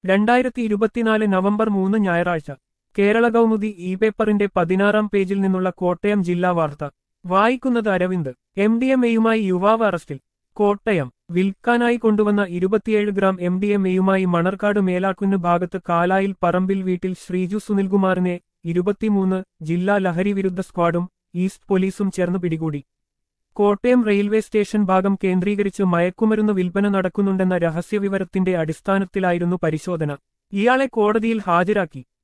രണ്ടായിരത്തി ഇരുപത്തിനാല് നവംബർ മൂന്ന് ഞായറാഴ്ച കേരള കൗമുദി ഇ പേപ്പറിന്റെ പതിനാറാം പേജിൽ നിന്നുള്ള കോട്ടയം ജില്ലാ വാർത്ത വായിക്കുന്നത് അരവിന്ദ് എം ഡി എം എയുമായി യുവാവ് അറസ്റ്റിൽ കോട്ടയം വിൽക്കാനായി കൊണ്ടുവന്ന ഇരുപത്തിയേഴ് ഗ്രാം എം ഡി എം എയുമായി മണർക്കാട് മേലാക്കുന്ന് ഭാഗത്ത് കാലായിൽ പറമ്പിൽ വീട്ടിൽ ശ്രീജു സുനിൽകുമാറിനെ ഇരുപത്തിമൂന്ന് ജില്ലാ ലഹരി വിരുദ്ധ സ്ക്വാഡും ഈസ്റ്റ് പോലീസും ചേർന്ന് പിടികൂടി കോട്ടയം റെയിൽവേ സ്റ്റേഷൻ ഭാഗം കേന്ദ്രീകരിച്ച് മയക്കുമരുന്ന് വിൽപ്പന നടക്കുന്നുണ്ടെന്ന രഹസ്യവിവരത്തിന്റെ അടിസ്ഥാനത്തിലായിരുന്നു പരിശോധന ഇയാളെ കോടതിയിൽ ഹാജരാക്കി